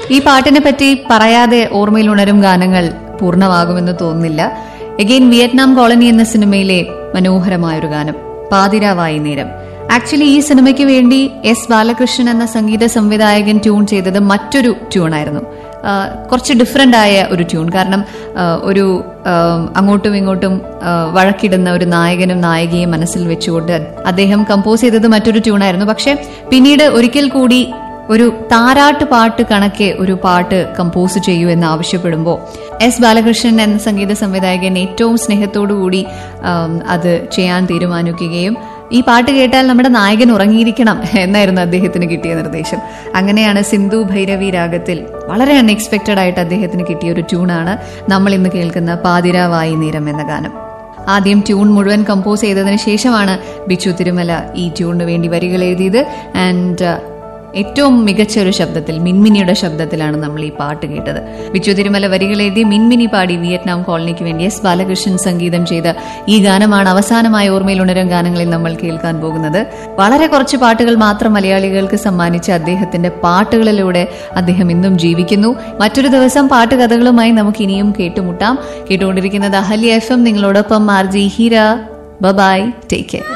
ഈ പാട്ടിനെ പറ്റി പറയാതെ ഓർമ്മയിൽ ഉണരും ഗാനങ്ങൾ പൂർണ്ണമാകുമെന്ന് തോന്നുന്നില്ല എഗെയിൻ വിയറ്റ്നാം കോളനി എന്ന സിനിമയിലെ മനോഹരമായൊരു ഗാനം പാതിരാവായി നേരം ആക്ച്വലി ഈ സിനിമയ്ക്ക് വേണ്ടി എസ് ബാലകൃഷ്ണൻ എന്ന സംഗീത സംവിധായകൻ ട്യൂൺ ചെയ്തത് മറ്റൊരു ട്യൂണായിരുന്നു ആ, കുറച്ച് ഡിഫറെന്റ് ആയ ഒരു ട്യൂൺ കാരണം ആ, ഒരു ആ, അങ്ങോട്ടും ഇങ്ങോട്ടും ആ, വഴക്കിടുന്ന ഒരു നായകനും നായികയും മനസ്സിൽ വെച്ചുകൊണ്ട് അദ്ദേഹം കമ്പോസ് ചെയ്തത് മറ്റൊരു ട്യൂണായിരുന്നു പക്ഷെ പിന്നീട് ഒരിക്കൽ കൂടി ഒരു താരാട്ട് പാട്ട് കണക്കെ ഒരു പാട്ട് കമ്പോസ് ചെയ്യൂ എന്ന് ആവശ്യപ്പെടുമ്പോൾ എസ് ബാലകൃഷ്ണൻ എന്ന സംഗീത സംവിധായകൻ ഏറ്റവും സ്നേഹത്തോടുകൂടി ആം, അത് ചെയ്യാൻ തീരുമാനിക്കുകയും ഈ പാട്ട് കേട്ടാൽ നമ്മുടെ നായകൻ ഉറങ്ങിയിരിക്കണം എന്നായിരുന്നു അദ്ദേഹത്തിന് കിട്ടിയ നിർദ്ദേശം അങ്ങനെയാണ് സിന്ധു ഭൈരവി രാഗത്തിൽ വളരെ അൺഎക്സ്പെക്റ്റഡ് ആയിട്ട് അദ്ദേഹത്തിന് കിട്ടിയ ഒരു ട്യൂണാണ് നമ്മൾ ഇന്ന് കേൾക്കുന്ന പാതിരാവായി നേരം എന്ന ഗാനം ആദ്യം ട്യൂൺ മുഴുവൻ കമ്പോസ് ചെയ്തതിന് ശേഷമാണ് ബിച്ചു തിരുമല ഈ ട്യൂണിന് വേണ്ടി വരികൾ എഴുതിയത് ആൻഡ് ഏറ്റവും മികച്ച ഒരു ശബ്ദത്തിൽ മിൻമിനിയുടെ ശബ്ദത്തിലാണ് നമ്മൾ ഈ പാട്ട് കേട്ടത് ബിച്ചു തിരുമല വരികൾ എഴുതി മിൻമിനി പാടി വിയറ്റ്നാം കോളനിക്ക് വേണ്ടി എസ് ബാലകൃഷ്ണൻ സംഗീതം ചെയ്ത ഈ ഗാനമാണ് അവസാനമായ ഓർമ്മയിൽ ഉണരും ഗാനങ്ങളിൽ നമ്മൾ കേൾക്കാൻ പോകുന്നത് വളരെ കുറച്ച് പാട്ടുകൾ മാത്രം മലയാളികൾക്ക് സമ്മാനിച്ച അദ്ദേഹത്തിന്റെ പാട്ടുകളിലൂടെ അദ്ദേഹം ഇന്നും ജീവിക്കുന്നു മറ്റൊരു ദിവസം പാട്ടുകഥകളുമായി നമുക്ക് ഇനിയും കേട്ടുമുട്ടാം കേട്ടുകൊണ്ടിരിക്കുന്നത് അഹല്യ എഫ് എം നിങ്ങളോടൊപ്പം R J Heera bye take care